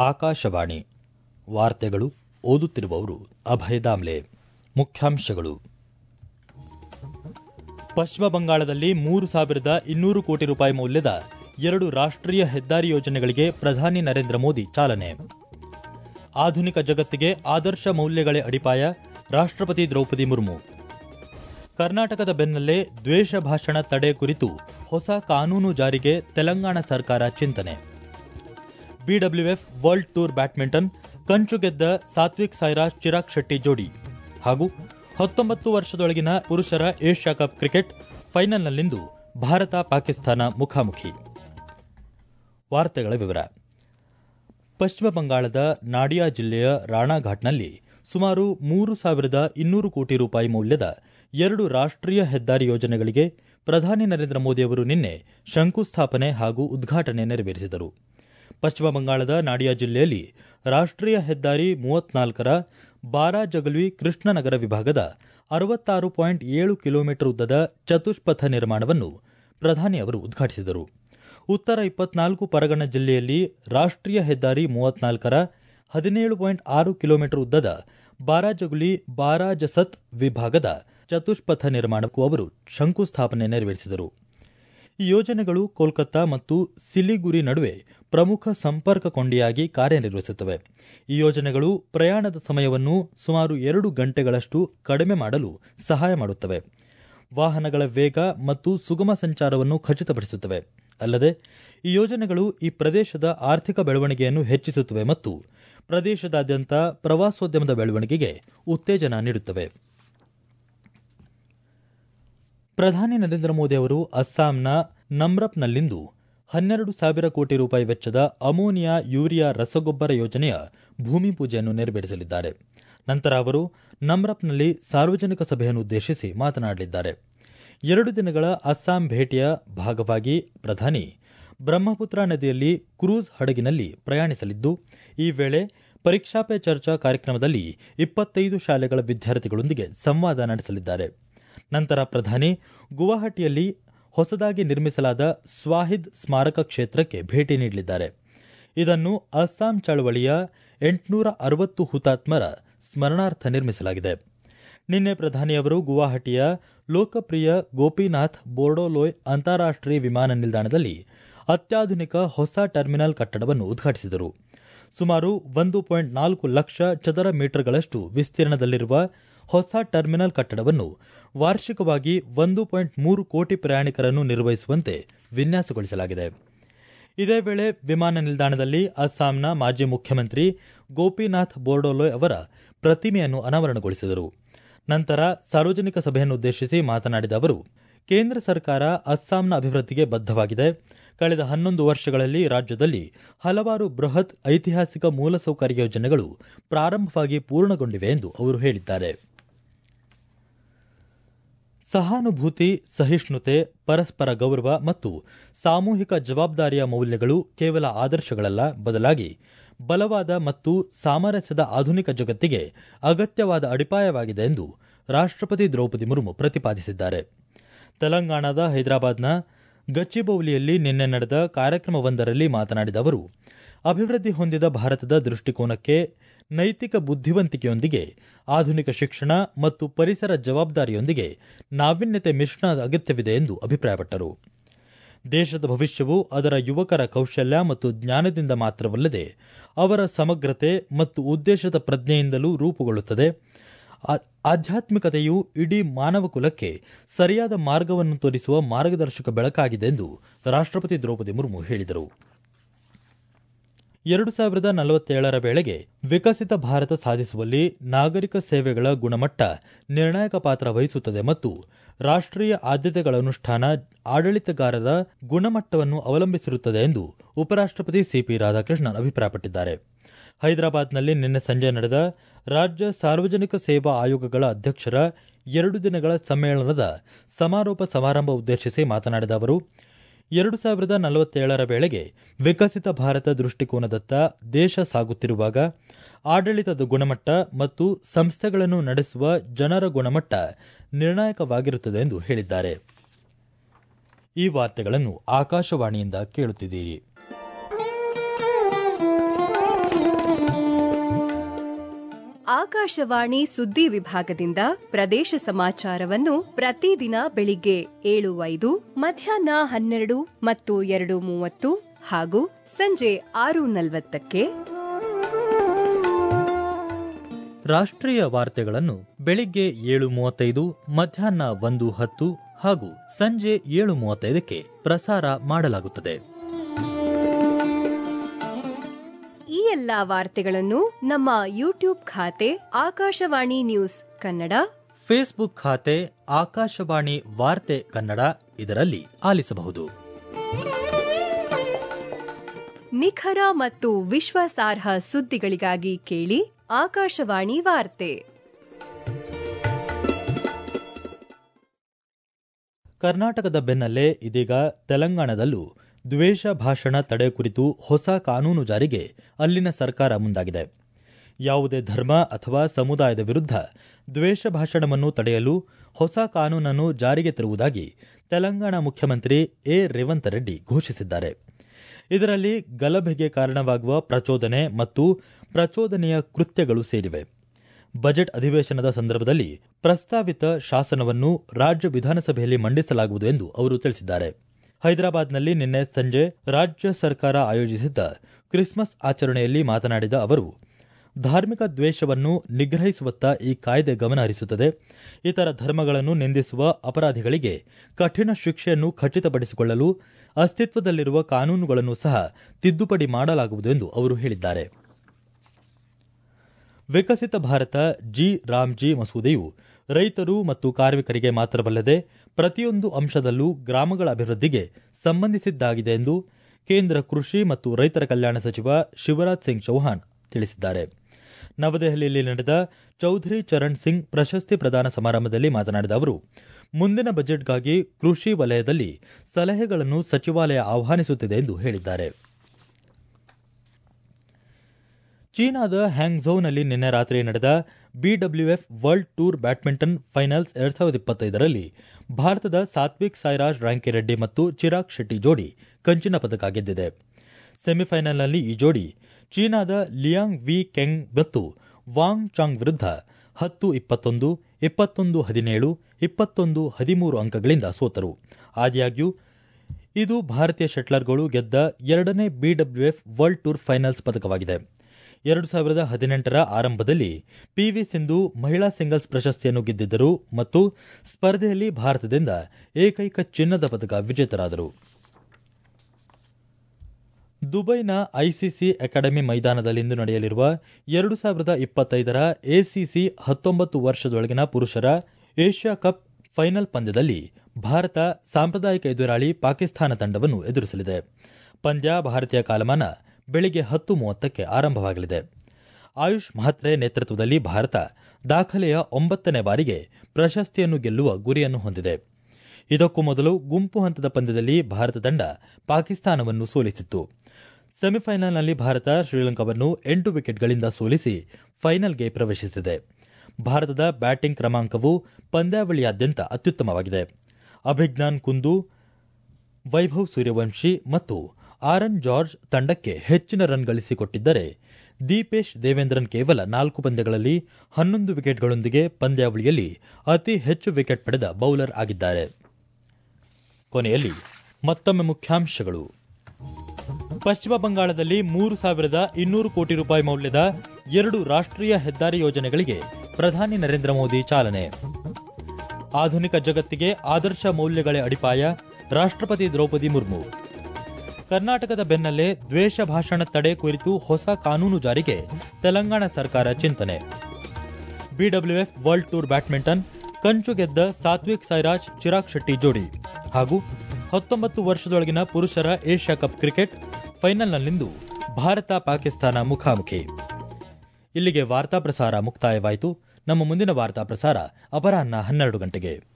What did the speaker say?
ಆಕಾಶವಾಣಿ ವಾರ್ತೆಗಳು ಓದುತ್ತಿರುವವರು ಅಭಯ ದಾಮ್ಲೆ ಮುಖ್ಯಾಂಶಗಳು ಪಶ್ಚಿಮ ಬಂಗಾಳದಲ್ಲಿ ಮೂರು ಸಾವಿರದ ಇನ್ನೂರು ಕೋಟಿ ರೂಪಾಯಿ ಮೌಲ್ಯದ ಎರಡು ರಾಷ್ಟ್ರೀಯ ಹೆದ್ದಾರಿ ಯೋಜನೆಗಳಿಗೆ ಪ್ರಧಾನಿ ನರೇಂದ್ರ ಮೋದಿ ಚಾಲನೆ ಆಧುನಿಕ ಜಗತ್ತಿಗೆ ಆದರ್ಶ ಮೌಲ್ಯಗಳೇ ಅಡಿಪಾಯ ರಾಷ್ಟ್ರಪತಿ ದ್ರೌಪದಿ ಮುರ್ಮು ಕರ್ನಾಟಕದ ಬೆನ್ನಲ್ಲೇ ದ್ವೇಷ ಭಾಷಣ ತಡೆ ಕುರಿತು ಹೊಸ ಕಾನೂನು ಜಾರಿಗೆ ತೆಲಂಗಾಣ ಸರ್ಕಾರ ಚಿಂತನೆ ಬಿಡಬ್ಲ್ಯೂಎಫ್ ವರ್ಲ್ಡ್ ಟೂರ್ ಬ್ಯಾಡ್ಮಿಂಟನ್ ಕಂಚು ಗೆದ್ದ ಸಾತ್ವಿಕ್ ಸಾಯಿರಾಜ್ ಚಿರಾಗ್ ಶೆಟ್ಟಿ ಜೋಡಿ ಹಾಗೂ ಹತ್ತೊಂಬತ್ತು ವರ್ಷದೊಳಗಿನ ಪುರುಷರ ಏಷ್ಯಾ ಕಪ್ ಕ್ರಿಕೆಟ್ ಫೈನಲ್ನಲ್ಲಿಂದು ಭಾರತ ಪಾಕಿಸ್ತಾನ ಮುಖಾಮುಖಿ ವಾರ್ತೆಗಳ ವಿವರ ಪಶ್ಚಿಮ ಬಂಗಾಳದ ನಾಡಿಯಾ ಜಿಲ್ಲೆಯ ರಾಣಾಘಾಟ್ನಲ್ಲಿ ಸುಮಾರು ಮೂರು ಸಾವಿರದ ಇನ್ನೂರು ಕೋಟಿ ರೂಪಾಯಿ ಮೌಲ್ಯದ ಎರಡು ರಾಷ್ಟ್ರೀಯ ಹೆದ್ದಾರಿ ಯೋಜನೆಗಳಿಗೆ ಪ್ರಧಾನಿ ನರೇಂದ್ರ ಮೋದಿ ಅವರು ನಿನ್ನೆ ಶಂಕುಸ್ಥಾಪನೆ ಹಾಗೂ ಉದ್ಘಾಟನೆ ನೆರವೇರಿಸಿದರು ಪಶ್ಚಿಮ ಬಂಗಾಳದ ನಾಡಿಯಾ ಜಿಲ್ಲೆಯಲ್ಲಿ ರಾಷ್ಟ್ರೀಯ ಹೆದ್ದಾರಿ ಮೂವತ್ನಾಲ್ಕರ ಬಾರಾ ಜಗಲ್ವಿ ಕೃಷ್ಣನಗರ ವಿಭಾಗದ ಅರವತ್ತಾರು ಪಾಯಿಂಟ್ ಏಳು ಕಿಲೋಮೀಟರ್ ಉದ್ದದ ಚತುಷ್ಪಥ ನಿರ್ಮಾಣವನ್ನು ಪ್ರಧಾನಿ ಅವರು ಉದ್ಘಾಟಿಸಿದರು ಉತ್ತರ ಇಪ್ಪತ್ನಾಲ್ಕು ಪರಗಣ ಜಿಲ್ಲೆಯಲ್ಲಿ ರಾಷ್ಟ್ರೀಯ ಹೆದ್ದಾರಿ ಮೂವತ್ನಾಲ್ಕರ ಹದಿನೇಳು ಪಾಯಿಂಟ್ ಆರು ಕಿಲೋಮೀಟರ್ ಉದ್ದದ ಬಾರಾಜಗುಲಿ ಬಾರಾಜಸತ್ ವಿಭಾಗದ ಚತುಷ್ಪಥ ನಿರ್ಮಾಣಕ್ಕೂ ಅವರು ಶಂಕುಸ್ಥಾಪನೆ ನೆರವೇರಿಸಿದರು ಈ ಯೋಜನೆಗಳು ಕೋಲ್ಕತ್ತಾ ಮತ್ತು ಸಿಲಿಗುರಿ ನಡುವೆ ಪ್ರಮುಖ ಸಂಪರ್ಕ ಕೊಂಡಿಯಾಗಿ ಕಾರ್ಯನಿರ್ವಹಿಸುತ್ತವೆ ಈ ಯೋಜನೆಗಳು ಪ್ರಯಾಣದ ಸಮಯವನ್ನು ಸುಮಾರು ಎರಡು ಗಂಟೆಗಳಷ್ಟು ಕಡಿಮೆ ಮಾಡಲು ಸಹಾಯ ಮಾಡುತ್ತವೆ ವಾಹನಗಳ ವೇಗ ಮತ್ತು ಸುಗಮ ಸಂಚಾರವನ್ನು ಖಚಿತಪಡಿಸುತ್ತವೆ ಅಲ್ಲದೆ ಈ ಯೋಜನೆಗಳು ಈ ಪ್ರದೇಶದ ಆರ್ಥಿಕ ಬೆಳವಣಿಗೆಯನ್ನು ಹೆಚ್ಚಿಸುತ್ತವೆ ಮತ್ತು ಪ್ರದೇಶದಾದ್ಯಂತ ಪ್ರವಾಸೋದ್ಯಮದ ಬೆಳವಣಿಗೆಗೆ ಉತ್ತೇಜನ ನೀಡುತ್ತವೆ ಪ್ರಧಾನಿ ನರೇಂದ್ರ ಮೋದಿ ಅವರು ಅಸ್ಸಾಂನ ನಮ್ರಪ್ನಲ್ಲಿಂದು ಹನ್ನೆರಡು ಸಾವಿರ ಕೋಟಿ ರೂಪಾಯಿ ವೆಚ್ಚದ ಅಮೋನಿಯಾ ಯೂರಿಯಾ ರಸಗೊಬ್ಬರ ಯೋಜನೆಯ ಭೂಮಿ ಪೂಜೆಯನ್ನು ನೆರವೇರಿಸಲಿದ್ದಾರೆ ನಂತರ ಅವರು ನಮ್ರಪ್ನಲ್ಲಿ ಸಾರ್ವಜನಿಕ ಸಭೆಯನ್ನು ಉದ್ದೇಶಿಸಿ ಮಾತನಾಡಲಿದ್ದಾರೆ ಎರಡು ದಿನಗಳ ಅಸ್ಸಾಂ ಭೇಟಿಯ ಭಾಗವಾಗಿ ಪ್ರಧಾನಿ ಬ್ರಹ್ಮಪುತ್ರ ನದಿಯಲ್ಲಿ ಕ್ರೂಸ್ ಹಡಗಿನಲ್ಲಿ ಪ್ರಯಾಣಿಸಲಿದ್ದು ಈ ವೇಳೆ ಪರೀಕ್ಷಾ ಪೇ ಚರ್ಚಾ ಕಾರ್ಯಕ್ರಮದಲ್ಲಿ ಇಪ್ಪತ್ತೈದು ಶಾಲೆಗಳ ವಿದ್ಯಾರ್ಥಿಗಳೊಂದಿಗೆ ಸಂವಾದ ನಡೆಸಲಿದ್ದಾರೆ ನಂತರ ಪ್ರಧಾನಿ ಗುವಾಹಟಿಯಲ್ಲಿ ಹೊಸದಾಗಿ ನಿರ್ಮಿಸಲಾದ ಸ್ವಾಹಿದ್ ಸ್ಮಾರಕ ಕ್ಷೇತ್ರಕ್ಕೆ ಭೇಟಿ ನೀಡಲಿದ್ದಾರೆ ಇದನ್ನು ಅಸ್ಸಾಂ ಚಳವಳಿಯ ಎಂಟುನೂರ ಅರವತ್ತು ಹುತಾತ್ಮರ ಸ್ಮರಣಾರ್ಥ ನಿರ್ಮಿಸಲಾಗಿದೆ ನಿನ್ನೆ ಪ್ರಧಾನಿಯವರು ಗುವಾಹಟಿಯ ಲೋಕಪ್ರಿಯ ಗೋಪಿನಾಥ್ ಬೋರ್ಡೋಲೋಯ್ ಅಂತಾರಾಷ್ಟೀಯ ವಿಮಾನ ನಿಲ್ದಾಣದಲ್ಲಿ ಅತ್ಯಾಧುನಿಕ ಹೊಸ ಟರ್ಮಿನಲ್ ಕಟ್ಟಡವನ್ನು ಉದ್ಘಾಟಿಸಿದರು ಸುಮಾರು ಒಂದು ಪಾಯಿಂಟ್ ನಾಲ್ಕು ಲಕ್ಷ ಚದರ ಮೀಟರ್ಗಳಷ್ಟು ವಿಸ್ತೀರ್ಣದಲ್ಲಿರುವ ಹೊಸ ಟರ್ಮಿನಲ್ ಕಟ್ಟಡವನ್ನು ವಾರ್ಷಿಕವಾಗಿ ಒಂದು ಪಾಯಿಂಟ್ ಮೂರು ಕೋಟಿ ಪ್ರಯಾಣಿಕರನ್ನು ನಿರ್ವಹಿಸುವಂತೆ ವಿನ್ಯಾಸಗೊಳಿಸಲಾಗಿದೆ ಇದೇ ವೇಳೆ ವಿಮಾನ ನಿಲ್ದಾಣದಲ್ಲಿ ಅಸ್ಸಾಂನ ಮಾಜಿ ಮುಖ್ಯಮಂತ್ರಿ ಗೋಪಿನಾಥ್ ಬೋರ್ಡೋಲೋಯ್ ಅವರ ಪ್ರತಿಮೆಯನ್ನು ಅನಾವರಣಗೊಳಿಸಿದರು ನಂತರ ಸಾರ್ವಜನಿಕ ಸಭೆಯನ್ನುದ್ದೇಶಿಸಿ ಮಾತನಾಡಿದ ಅವರು ಕೇಂದ್ರ ಸರ್ಕಾರ ಅಸ್ಸಾಂನ ಅಭಿವೃದ್ಧಿಗೆ ಬದ್ಧವಾಗಿದೆ ಕಳೆದ ಹನ್ನೊಂದು ವರ್ಷಗಳಲ್ಲಿ ರಾಜ್ಯದಲ್ಲಿ ಹಲವಾರು ಬೃಹತ್ ಐತಿಹಾಸಿಕ ಮೂಲಸೌಕರ್ಯ ಯೋಜನೆಗಳು ಪ್ರಾರಂಭವಾಗಿ ಪೂರ್ಣಗೊಂಡಿವೆ ಎಂದು ಅವರು ಹೇಳಿದ್ದಾರೆ ಸಹಾನುಭೂತಿ ಸಹಿಷ್ಣುತೆ ಪರಸ್ಪರ ಗೌರವ ಮತ್ತು ಸಾಮೂಹಿಕ ಜವಾಬ್ದಾರಿಯ ಮೌಲ್ಯಗಳು ಕೇವಲ ಆದರ್ಶಗಳಲ್ಲ ಬದಲಾಗಿ ಬಲವಾದ ಮತ್ತು ಸಾಮರಸ್ಯದ ಆಧುನಿಕ ಜಗತ್ತಿಗೆ ಅಗತ್ಯವಾದ ಅಡಿಪಾಯವಾಗಿದೆ ಎಂದು ರಾಷ್ಟ್ರಪತಿ ದ್ರೌಪದಿ ಮುರ್ಮು ಪ್ರತಿಪಾದಿಸಿದ್ದಾರೆ ತೆಲಂಗಾಣದ ಹೈದರಾಬಾದ್ನ ಗಚ್ಚಿಬೌಲಿಯಲ್ಲಿ ನಿನ್ನೆ ನಡೆದ ಕಾರ್ಯಕ್ರಮವೊಂದರಲ್ಲಿ ಮಾತನಾಡಿದ ಅವರು ಅಭಿವೃದ್ಧಿ ಹೊಂದಿದ ಭಾರತದ ದೃಷ್ಟಿಕೋನಕ್ಕೆ ನೈತಿಕ ಬುದ್ಧಿವಂತಿಕೆಯೊಂದಿಗೆ ಆಧುನಿಕ ಶಿಕ್ಷಣ ಮತ್ತು ಪರಿಸರ ಜವಾಬ್ದಾರಿಯೊಂದಿಗೆ ನಾವೀನ್ಯತೆ ಮಿಶ್ರಣದ ಅಗತ್ಯವಿದೆ ಎಂದು ಅಭಿಪ್ರಾಯಪಟ್ಟರು ದೇಶದ ಭವಿಷ್ಯವು ಅದರ ಯುವಕರ ಕೌಶಲ್ಯ ಮತ್ತು ಜ್ಞಾನದಿಂದ ಮಾತ್ರವಲ್ಲದೆ ಅವರ ಸಮಗ್ರತೆ ಮತ್ತು ಉದ್ದೇಶದ ಪ್ರಜ್ಞೆಯಿಂದಲೂ ರೂಪುಗೊಳ್ಳುತ್ತದೆ ಆಧ್ಯಾತ್ಮಿಕತೆಯು ಇಡೀ ಮಾನವ ಕುಲಕ್ಕೆ ಸರಿಯಾದ ಮಾರ್ಗವನ್ನು ತೋರಿಸುವ ಮಾರ್ಗದರ್ಶಕ ಬೆಳಕಾಗಿದೆ ಎಂದು ರಾಷ್ಟ್ರಪತಿ ದ್ರೌಪದಿ ಮುರ್ಮು ಹೇಳಿದರು ಎರಡು ಸಾವಿರದ ನಲವತ್ತೇಳರ ವೇಳೆಗೆ ವಿಕಸಿತ ಭಾರತ ಸಾಧಿಸುವಲ್ಲಿ ನಾಗರಿಕ ಸೇವೆಗಳ ಗುಣಮಟ್ಟ ನಿರ್ಣಾಯಕ ಪಾತ್ರ ವಹಿಸುತ್ತದೆ ಮತ್ತು ರಾಷ್ಟ್ರೀಯ ಆದ್ಯತೆಗಳ ಅನುಷ್ಠಾನ ಆಡಳಿತಗಾರರ ಗುಣಮಟ್ಟವನ್ನು ಅವಲಂಬಿಸಿರುತ್ತದೆ ಎಂದು ಉಪರಾಷ್ಟ್ರಪತಿ ಸಿಪಿ ರಾಧಾಕೃಷ್ಣನ್ ಅಭಿಪ್ರಾಯಪಟ್ಟಿದ್ದಾರೆ ಹೈದರಾಬಾದ್ನಲ್ಲಿ ನಿನ್ನೆ ಸಂಜೆ ನಡೆದ ರಾಜ್ಯ ಸಾರ್ವಜನಿಕ ಸೇವಾ ಆಯೋಗಗಳ ಅಧ್ಯಕ್ಷರ ಎರಡು ದಿನಗಳ ಸಮ್ಮೇಳನದ ಸಮಾರೋಪ ಸಮಾರಂಭ ಉದ್ದೇಶಿಸಿ ಮಾತನಾಡಿದ ಅವರು ಎರಡು ಸಾವಿರದ ನಲವತ್ತೇಳರ ವೇಳೆಗೆ ವಿಕಸಿತ ಭಾರತ ದೃಷ್ಟಿಕೋನದತ್ತ ದೇಶ ಸಾಗುತ್ತಿರುವಾಗ ಆಡಳಿತದ ಗುಣಮಟ್ಟ ಮತ್ತು ಸಂಸ್ಥೆಗಳನ್ನು ನಡೆಸುವ ಜನರ ಗುಣಮಟ್ಟ ನಿರ್ಣಾಯಕವಾಗಿರುತ್ತದೆ ಎಂದು ಹೇಳಿದ್ದಾರೆ ಈ ವಾರ್ತೆಗಳನ್ನು ಆಕಾಶವಾಣಿಯಿಂದ ಕೇಳುತ್ತಿದ್ದೀರಿ ಆಕಾಶವಾಣಿ ಸುದ್ದಿ ವಿಭಾಗದಿಂದ ಪ್ರದೇಶ ಸಮಾಚಾರವನ್ನು ಪ್ರತಿದಿನ ಬೆಳಿಗ್ಗೆ ಏಳು ಐದು ಮಧ್ಯಾಹ್ನ ಹನ್ನೆರಡು ಮತ್ತು ಎರಡು ಮೂವತ್ತು ಹಾಗೂ ಸಂಜೆ ಆರು ನಲವತ್ತಕ್ಕೆ ರಾಷ್ಟ್ರೀಯ ವಾರ್ತೆಗಳನ್ನು ಬೆಳಿಗ್ಗೆ ಏಳು ಮೂವತ್ತೈದು ಮಧ್ಯಾಹ್ನ ಒಂದು ಹತ್ತು ಹಾಗೂ ಸಂಜೆ ಏಳು ಮೂವತ್ತೈದಕ್ಕೆ ಪ್ರಸಾರ ಮಾಡಲಾಗುತ್ತದೆ ಈ ಎಲ್ಲಾ ವಾರ್ತೆಗಳನ್ನು ನಮ್ಮ ಯೂಟ್ಯೂಬ್ ಖಾತೆ ಆಕಾಶವಾಣಿ ನ್ಯೂಸ್ ಕನ್ನಡ ಫೇಸ್ಬುಕ್ ಖಾತೆ ಆಕಾಶವಾಣಿ ವಾರ್ತೆ ಕನ್ನಡ ಇದರಲ್ಲಿ ಆಲಿಸಬಹುದು ನಿಖರ ಮತ್ತು ವಿಶ್ವಾಸಾರ್ಹ ಸುದ್ದಿಗಳಿಗಾಗಿ ಕೇಳಿ ಆಕಾಶವಾಣಿ ವಾರ್ತೆ ಕರ್ನಾಟಕದ ಬೆನ್ನಲ್ಲೇ ಇದೀಗ ತೆಲಂಗಾಣದಲ್ಲೂ ದ್ವೇಷ ಭಾಷಣ ತಡೆ ಕುರಿತು ಹೊಸ ಕಾನೂನು ಜಾರಿಗೆ ಅಲ್ಲಿನ ಸರ್ಕಾರ ಮುಂದಾಗಿದೆ ಯಾವುದೇ ಧರ್ಮ ಅಥವಾ ಸಮುದಾಯದ ವಿರುದ್ಧ ದ್ವೇಷ ಭಾಷಣವನ್ನು ತಡೆಯಲು ಹೊಸ ಕಾನೂನನ್ನು ಜಾರಿಗೆ ತರುವುದಾಗಿ ತೆಲಂಗಾಣ ಮುಖ್ಯಮಂತ್ರಿ ಎ ರೇವಂತ್ ರೆಡ್ಡಿ ಘೋಷಿಸಿದ್ದಾರೆ ಇದರಲ್ಲಿ ಗಲಭೆಗೆ ಕಾರಣವಾಗುವ ಪ್ರಚೋದನೆ ಮತ್ತು ಪ್ರಚೋದನೆಯ ಕೃತ್ಯಗಳು ಸೇರಿವೆ ಬಜೆಟ್ ಅಧಿವೇಶನದ ಸಂದರ್ಭದಲ್ಲಿ ಪ್ರಸ್ತಾವಿತ ಶಾಸನವನ್ನು ರಾಜ್ಯ ವಿಧಾನಸಭೆಯಲ್ಲಿ ಮಂಡಿಸಲಾಗುವುದು ಎಂದು ಅವರು ತಿಳಿಸಿದ್ದಾರೆ ಹೈದರಾಬಾದ್ನಲ್ಲಿ ನಿನ್ನೆ ಸಂಜೆ ರಾಜ್ಯ ಸರ್ಕಾರ ಆಯೋಜಿಸಿದ್ದ ಕ್ರಿಸ್ಮಸ್ ಆಚರಣೆಯಲ್ಲಿ ಮಾತನಾಡಿದ ಅವರು ಧಾರ್ಮಿಕ ದ್ವೇಷವನ್ನು ನಿಗ್ರಹಿಸುವತ್ತ ಈ ಕಾಯ್ದೆ ಗಮನ ಹರಿಸುತ್ತದೆ ಇತರ ಧರ್ಮಗಳನ್ನು ನಿಂದಿಸುವ ಅಪರಾಧಿಗಳಿಗೆ ಕಠಿಣ ಶಿಕ್ಷೆಯನ್ನು ಖಚಿತಪಡಿಸಿಕೊಳ್ಳಲು ಅಸ್ತಿತ್ವದಲ್ಲಿರುವ ಕಾನೂನುಗಳನ್ನು ಸಹ ತಿದ್ದುಪಡಿ ಮಾಡಲಾಗುವುದು ಎಂದು ಅವರು ಹೇಳಿದ್ದಾರೆ ವಿಕಸಿತ ಭಾರತ ಜಿ ರಾಮ್ಜಿ ಮಸೂದೆಯು ರೈತರು ಮತ್ತು ಕಾರ್ಮಿಕರಿಗೆ ಮಾತ್ರವಲ್ಲದೆ ಪ್ರತಿಯೊಂದು ಅಂಶದಲ್ಲೂ ಗ್ರಾಮಗಳ ಅಭಿವೃದ್ಧಿಗೆ ಸಂಬಂಧಿಸಿದ್ದಾಗಿದೆ ಎಂದು ಕೇಂದ್ರ ಕೃಷಿ ಮತ್ತು ರೈತರ ಕಲ್ಯಾಣ ಸಚಿವ ಶಿವರಾಜ್ ಸಿಂಗ್ ಚೌಹಾಣ್ ತಿಳಿಸಿದ್ದಾರೆ ನವದೆಹಲಿಯಲ್ಲಿ ನಡೆದ ಚೌಧರಿ ಚರಣ್ ಸಿಂಗ್ ಪ್ರಶಸ್ತಿ ಪ್ರದಾನ ಸಮಾರಂಭದಲ್ಲಿ ಮಾತನಾಡಿದ ಅವರು ಮುಂದಿನ ಬಜೆಟ್ಗಾಗಿ ಕೃಷಿ ವಲಯದಲ್ಲಿ ಸಲಹೆಗಳನ್ನು ಸಚಿವಾಲಯ ಆಹ್ವಾನಿಸುತ್ತಿದೆ ಎಂದು ಹೇಳಿದ್ದಾರೆ ಚೀನಾದ ಹ್ಯಾಂಗ್ಝೌನಲ್ಲಿ ನಿನ್ನೆ ರಾತ್ರಿ ನಡೆದ BWF world tour badminton finals ಎರಡ್ ಸಾವಿರದ ಇಪ್ಪತ್ತೈದರಲ್ಲಿ ಭಾರತದ ಸಾತ್ವಿಕ್ ಸಾಯಿರಾಜ್ ರಾಂಕಿರೆಡ್ಡಿ ಮತ್ತು ಚಿರಾಗ್ ಶೆಟ್ಟಿ ಜೋಡಿ ಕಂಚಿನ ಪದಕ ಗೆದ್ದಿದೆ ಸೆಮಿಫೈನಲ್ನಲ್ಲಿ ಈ ಜೋಡಿ ಚೀನಾದ ಲಿಯಾಂಗ್ ವಿ ಕೆಂಗ್ ಮತ್ತು ವಾಂಗ್ ಚಾಂಗ್ ವಿರುದ್ಧ ಹತ್ತು ಇಪ್ಪತ್ತೊಂದು ಇಪ್ಪತ್ತೊಂದು ಹದಿನೇಳು ಇಪ್ಪತ್ತೊಂದು ಹದಿಮೂರು ಅಂಕಗಳಿಂದ ಸೋತರು ಆದಾಗ್ಯೂ ಇದು ಭಾರತೀಯ ಶಟ್ಲರ್ಗಳು ಗೆದ್ದ ಎರಡನೇ ಬಿಡಬ್ಲ್ಯೂಎಫ್ ವರ್ಲ್ಡ್ ಟೂರ್ ಫೈನಲ್ಸ್ ಪದಕವಾಗಿದೆ ಎರಡು ಸಾವಿರದ ಹದಿನೆಂಟರ ಆರಂಭದಲ್ಲಿ ಪಿವಿ ಸಿಂಧು ಮಹಿಳಾ ಸಿಂಗಲ್ಸ್ ಪ್ರಶಸ್ತಿಯನ್ನು ಗೆದ್ದಿದ್ದರು ಮತ್ತು ಸ್ಪರ್ಧೆಯಲ್ಲಿ ಭಾರತದಿಂದ ಏಕೈಕ ಚಿನ್ನದ ಪದಕ ವಿಜೇತರಾದರು ದುಬೈನ ಐಸಿಸಿ ಅಕಾಡೆಮಿ ಮೈದಾನದಲ್ಲಿಂದು ನಡೆಯಲಿರುವ ಎರಡು ಸಾವಿರದ ಇಪ್ಪತ್ತೈದರ ಎಸಿಸಿ ಹತ್ತೊಂಬತ್ತು ವರ್ಷದೊಳಗಿನ ಪುರುಷರ ಏಷ್ಯಾ ಕಪ್ ಫೈನಲ್ ಪಂದ್ಯದಲ್ಲಿ ಭಾರತ ಸಾಂಪ್ರದಾಯಿಕ ಎದುರಾಳಿ ಪಾಕಿಸ್ತಾನ ತಂಡವನ್ನು ಎದುರಿಸಲಿದೆ ಪಂದ್ಯ ಭಾರತೀಯ ಕಾಲಮಾನ ಬೆಳಿಗ್ಗೆ ಹತ್ತು ಮೂವತ್ತಕ್ಕೆ ಆರಂಭವಾಗಲಿದೆ ಆಯುಷ್ ಮಹತ್ರೆ ನೇತೃತ್ವದಲ್ಲಿ ಭಾರತ ದಾಖಲೆಯ ಒಂಬತ್ತನೇ ಬಾರಿಗೆ ಪ್ರಶಸ್ತಿಯನ್ನು ಗೆಲ್ಲುವ ಗುರಿಯನ್ನು ಹೊಂದಿದೆ ಇದಕ್ಕೂ ಮೊದಲು ಗುಂಪು ಹಂತದ ಪಂದ್ಯದಲ್ಲಿ ಭಾರತ ತಂಡ ಪಾಕಿಸ್ತಾನವನ್ನು ಸೋಲಿಸಿತ್ತು ಸೆಮಿಫೈನಲ್ನಲ್ಲಿ ಭಾರತ ಶ್ರೀಲಂಕಾವನ್ನು ಎಂಟು ವಿಕೆಟ್ಗಳಿಂದ ಸೋಲಿಸಿ ಫೈನಲ್ಗೆ ಪ್ರವೇಶಿಸಿದೆ ಭಾರತದ ಬ್ಯಾಟಿಂಗ್ ಕ್ರಮಾಂಕವು ಪಂದ್ಯಾವಳಿಯಾದ್ಯಂತ ಅತ್ಯುತ್ತಮವಾಗಿದೆ ಅಭಿಜ್ಞಾನ್ ಕುಂದು ವೈಭವ್ ಸೂರ್ಯವಂಶಿ ಮತ್ತು ಆರನ್ ಜಾರ್ಜ್ ತಂಡಕ್ಕೆ ಹೆಚ್ಚಿನ ರನ್ ಗಳಿಸಿಕೊಟ್ಟಿದ್ದರೆ ದೀಪೇಶ್ ದೇವೇಂದ್ರನ್ ಕೇವಲ ನಾಲ್ಕು ಪಂದ್ಯಗಳಲ್ಲಿ ಹನ್ನೊಂದು ವಿಕೆಟ್ಗಳೊಂದಿಗೆ ಪಂದ್ಯಾವಳಿಯಲ್ಲಿ ಅತಿ ಹೆಚ್ಚು ವಿಕೆಟ್ ಪಡೆದ ಬೌಲರ್ ಆಗಿದ್ದಾರೆ ಕೊನೆಯಲ್ಲಿ ಮತ್ತೊಮ್ಮೆ ಮುಖ್ಯಾಂಶಗಳು ಪಶ್ಚಿಮ ಬಂಗಾಳದಲ್ಲಿ ಮೂರು ಸಾವಿರದ ಇನ್ನೂರು ಕೋಟಿ ರೂಪಾಯಿ ಮೌಲ್ಯದ ಎರಡು ರಾಷ್ಟ್ರೀಯ ಹೆದ್ದಾರಿ ಯೋಜನೆಗಳಿಗೆ ಪ್ರಧಾನಿ ನರೇಂದ್ರ ಮೋದಿ ಚಾಲನೆ ಆಧುನಿಕ ಜಗತ್ತಿಗೆ ಆದರ್ಶ ಮೌಲ್ಯಗಳೇ ಅಡಿಪಾಯ ರಾಷ್ಟ್ರಪತಿ ದ್ರೌಪದಿ ಮುರ್ಮು ಕರ್ನಾಟಕದ ಬೆನ್ನಲ್ಲೇ ದ್ವೇಷ ಭಾಷಣ ತಡೆ ಕುರಿತು ಹೊಸ ಕಾನೂನು ಜಾರಿಗೆ ತೆಲಂಗಾಣ ಸರ್ಕಾರ ಚಿಂತನೆ ಬಿಡಬ್ಲ್ಯೂಎಫ್ ವರ್ಲ್ಡ್ ಟೂರ್ ಬ್ಯಾಡ್ಮಿಂಟನ್ ಕಂಚು ಗೆದ್ದ ಸಾತ್ವಿಕ್ ಸಾಯಿರಾಜ್ ಚಿರಾಗ್ ಶೆಟ್ಟಿ ಜೋಡಿ ಹಾಗೂ ಹತ್ತೊಂಬತ್ತು ವರ್ಷದೊಳಗಿನ ಪುರುಷರ ಏಷ್ಯಾ ಕಪ್ ಕ್ರಿಕೆಟ್ ಫೈನಲ್ನಲ್ಲಿಂದು ಭಾರತ ಪಾಕಿಸ್ತಾನ ಮುಖಾಮುಖಿ ಇಲ್ಲಿಗೆ ವಾರ್ತಾ ಪ್ರಸಾರ ಮುಕ್ತಾಯವಾಯಿತು ನಮ್ಮ ಮುಂದಿನ ವಾರ್ತಾ ಪ್ರಸಾರ ಅಪರಾಹ್ನ ಹನ್ನೆರಡು ಗಂಟೆಗೆ